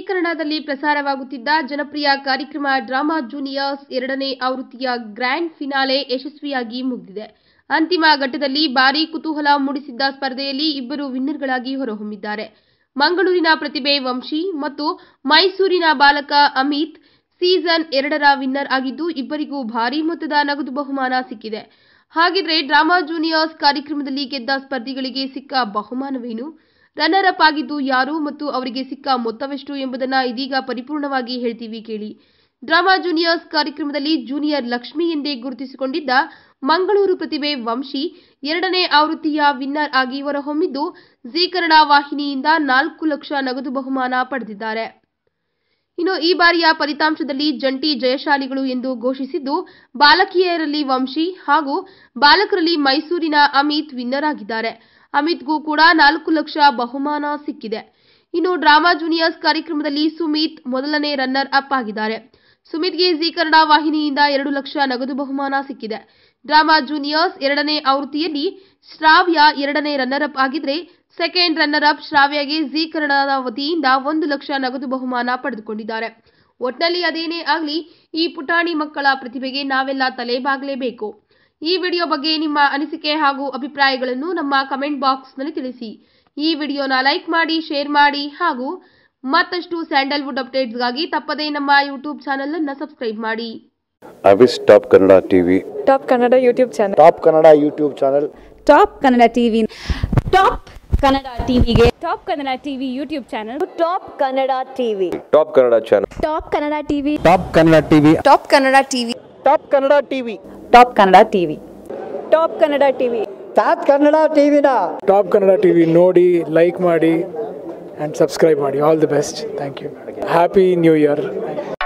ಕನ್ನಡದಲ್ಲಿ ಪ್ರಸಾರವಾಗುತ್ತಿದ್ದ ಜನಪ್ರಿಯ ಕಾರ್ಯಕ್ರಮ ಡ್ರಾಮಾ ಜೂನಿಯರ್ಸ್ ಎರಡನೇ ಆವೃತ್ತಿಯ ಗ್ರ್ಯಾಂಡ್ ಫಿನಾಲೆ ಯಶಸ್ವಿಯಾಗಿ ಮುಗಿದಿದೆ ಅಂತಿಮ ಘಟ್ಟದಲ್ಲಿ ಭಾರೀ ಕುತೂಹಲ ಮೂಡಿಸಿದ್ದ ಸ್ಪರ್ಧೆಯಲ್ಲಿ ಇಬ್ಬರು ವಿನ್ನರ್ಗಳಾಗಿ ಹೊರಹೊಮ್ಮಿದ್ದಾರೆ ಮಂಗಳೂರಿನ ಪ್ರತಿಭೆ ವಂಶಿ ಮತ್ತು ಮೈಸೂರಿನ ಬಾಲಕ ಅಮಿತ್ ಸೀಸನ್ ಎರಡರ ವಿನ್ನರ್ ಆಗಿದ್ದು ಇಬ್ಬರಿಗೂ ಭಾರೀ ಮೊತ್ತದ ನಗದು ಬಹುಮಾನ ಸಿಕ್ಕಿದೆ ಹಾಗಿದ್ರೆ ಡ್ರಾಮಾ ಜೂನಿಯರ್ಸ್ ಕಾರ್ಯಕ್ರಮದಲ್ಲಿ ಗೆದ್ದ ಸ್ಪರ್ಧಿಗಳಿಗೆ ಸಿಕ್ಕ ಬಹುಮಾನವೇನು ರನ್ನರ್ ಅಪ್ ಆಗಿದ್ದು ಯಾರು ಮತ್ತು ಅವರಿಗೆ ಸಿಕ್ಕ ಮೊತ್ತವೆಷ್ಟು ಎಂಬುದನ್ನ ಇದೀಗ ಪರಿಪೂರ್ಣವಾಗಿ ಹೇಳ್ತೀವಿ ಕೇಳಿ ಡ್ರಾಮಾ ಜೂನಿಯರ್ಸ್ ಕಾರ್ಯಕ್ರಮದಲ್ಲಿ ಜೂನಿಯರ್ ಲಕ್ಷ್ಮಿ ಎಂದೇ ಗುರುತಿಸಿಕೊಂಡಿದ್ದ ಮಂಗಳೂರು ಪ್ರತಿಭೆ ವಂಶಿ ಎರಡನೇ ಆವೃತ್ತಿಯ ವಿನ್ನರ್ ಆಗಿ ಹೊರಹೊಮ್ಮಿದ್ದು ಜಿ ಕನ್ನಡ ವಾಹಿನಿಯಿಂದ ನಾಲ್ಕು ಲಕ್ಷ ನಗದು ಬಹುಮಾನ ಪಡೆದಿದ್ದಾರೆ ಇನ್ನು ಈ ಬಾರಿಯ ಫಲಿತಾಂಶದಲ್ಲಿ ಜಂಟಿ ಜಯಶಾಲಿಗಳು ಎಂದು ಘೋಷಿಸಿದ್ದು ಬಾಲಕಿಯರಲ್ಲಿ ವಂಶಿ ಹಾಗೂ ಬಾಲಕರಲ್ಲಿ ಮೈಸೂರಿನ ಅಮಿತ್ ವಿನ್ನರ್ ಆಗಿದ್ದಾರೆ ಅಮಿತ್ಗೂ ಕೂಡ ನಾಲ್ಕು ಲಕ್ಷ ಬಹುಮಾನ ಸಿಕ್ಕಿದೆ ಇನ್ನು ಡ್ರಾಮಾ ಜೂನಿಯರ್ಸ್ ಕಾರ್ಯಕ್ರಮದಲ್ಲಿ ಸುಮಿತ್ ಮೊದಲನೇ ರನ್ನರ್ ಅಪ್ ಆಗಿದ್ದಾರೆ ಸುಮಿತ್ಗೆ ಜಿ ಕನ್ನಡ ವಾಹಿನಿಯಿಂದ ಎರಡು ಲಕ್ಷ ನಗದು ಬಹುಮಾನ ಸಿಕ್ಕಿದೆ ಡ್ರಾಮಾ ಜೂನಿಯರ್ಸ್ ಎರಡನೇ ಆವೃತ್ತಿಯಲ್ಲಿ ಶ್ರಾವ್ಯ ಎರಡನೇ ರನ್ನರ್ ಅಪ್ ಆಗಿದ್ರೆ ಸೆಕೆಂಡ್ ರನ್ನರ್ ಅಪ್ ಶ್ರಾವ್ಯಗೆ ಜಿ ಕನ್ನಡದ ವತಿಯಿಂದ ಒಂದು ಲಕ್ಷ ನಗದು ಬಹುಮಾನ ಪಡೆದುಕೊಂಡಿದ್ದಾರೆ ಒಟ್ನಲ್ಲಿ ಅದೇನೇ ಆಗಲಿ ಈ ಪುಟಾಣಿ ಮಕ್ಕಳ ಪ್ರತಿಭೆಗೆ ನಾವೆಲ್ಲ ತಲೆಬಾಗಲೇಬೇಕು ಈ ವಿಡಿಯೋ ಬಗ್ಗೆ ನಿಮ್ಮ ಅನಿಸಿಕೆ ಹಾಗೂ ಅಭಿಪ್ರಾಯಗಳನ್ನು ನಮ್ಮ ಕಮೆಂಟ್ ಬಾಕ್ಸ್ನಲ್ಲಿ ತಿಳಿಸಿ ಈ ವಿಡಿಯೋನ ಲೈಕ್ ಮಾಡಿ ಶೇರ್ ಮಾಡಿ ಹಾಗೂ ಮತ್ತಷ್ಟು ಸ್ಯಾಂಡಲ್ವುಡ್ ಅಪ್ಡೇಟ್ಸ್ಗಾಗಿ ತಪ್ಪದೇ ನಮ್ಮ ಯೂಟ್ಯೂಬ್ ಚಾನಲ್ ಅನ್ನು ಸಬ್ಸ್ಕ್ರೈಬ್ ಮಾಡಿ ಅವಿಸ್ top Kannada TV top Kannada YouTube channel top Kannada YouTube channel top Kannada TV top Kannada ಟಿವಿಗೆ top Kannada TV YouTube channel top Kannada TV top Kannada channel top Kannada TV top Kannada TV top Kannada TV top Kannada TV top Kannada TV top Kannada TV top Kannada ಟಿವಿನ top Kannada T V ನೋಡಿ like ಮಾಡಿ and subscribe ಮಾಡಿ all the best thank you happy new year